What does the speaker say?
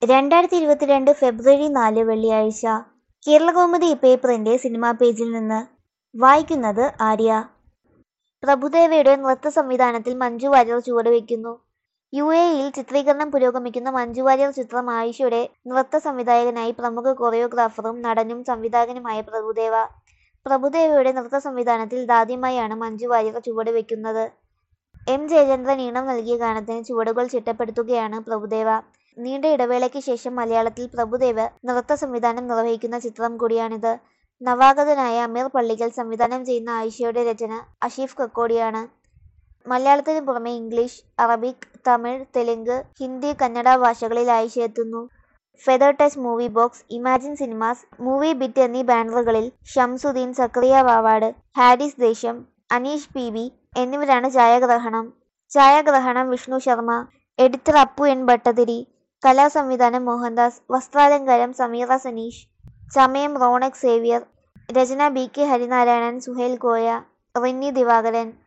രണ്ടായിരത്തി ഇരുപത്തിരണ്ട് ഫെബ്രുവരി നാല് വെള്ളിയാഴ്ച കേരളകൗമുദി പേപ്പറിന്റെ സിനിമാ പേജിൽ നിന്ന് വായിക്കുന്നത് ആര്യ പ്രഭുദേവയുടെ നൃത്ത സംവിധാനത്തിൽ മഞ്ജു വാര്യർ ചുവടുവെക്കുന്നു യു എയിൽ ചിത്രീകരണം പുരോഗമിക്കുന്ന മഞ്ജു വാര്യർ ചിത്രം ആയിഷയുടെ നൃത്ത സംവിധായകനായി പ്രമുഖ കൊറിയോഗ്രാഫറും നടനും സംവിധായകനുമായ പ്രഭുദേവ പ്രഭുദേവയുടെ നൃത്ത സംവിധാനത്തിൽ ഇതാദ്യമായാണ് മഞ്ജു വാര്യർ ചുവടുവെക്കുന്നത് എം ജയചന്ദ്രൻ ഈണം നൽകിയ ഗാനത്തിന് ചുവടുകൾ ചിട്ടപ്പെടുത്തുകയാണ് പ്രഭുദേവ നീണ്ട ഇടവേളയ്ക്ക് ശേഷം മലയാളത്തിൽ പ്രഭുദേവ നൃത്ത സംവിധാനം നിർവഹിക്കുന്ന ചിത്രം കൂടിയാണിത് നവാഗതനായ അമീർ പള്ളിക്കൽ സംവിധാനം ചെയ്യുന്ന ആയിഷയുടെ രചന അഷീഫ് കക്കോടിയാണ് മലയാളത്തിന് പുറമെ ഇംഗ്ലീഷ് അറബിക് തമിഴ് തെലുങ്ക് ഹിന്ദി കന്നഡ ഭാഷകളിൽ ആയിഷ എത്തുന്നു feather touch movie box imagine cinemas movie bit എന്നീ ബാനറുകളിൽ ഷംസുദ്ദീൻ സക്രിയ വാവാട് ഹാരിസ് ദേശം അനീഷ് പി ബി എന്നിവരാണ് ഛായാഗ്രഹണം ഛായാഗ്രഹണം വിഷ്ണു ശർമ്മ എഡിറ്റർ അപ്പു എൻ ഭട്ടതിരി കലാസംവിധാനം മോഹൻദാസ് വസ്ത്രാലങ്കാരം സമീറ സനീഷ് ചമയം റോണക് സേവ്യർ രചന ബി കെ ഹരിനാരായണൻ സുഹേൽ ഗോയ റിന്നി ദിവാകരൻ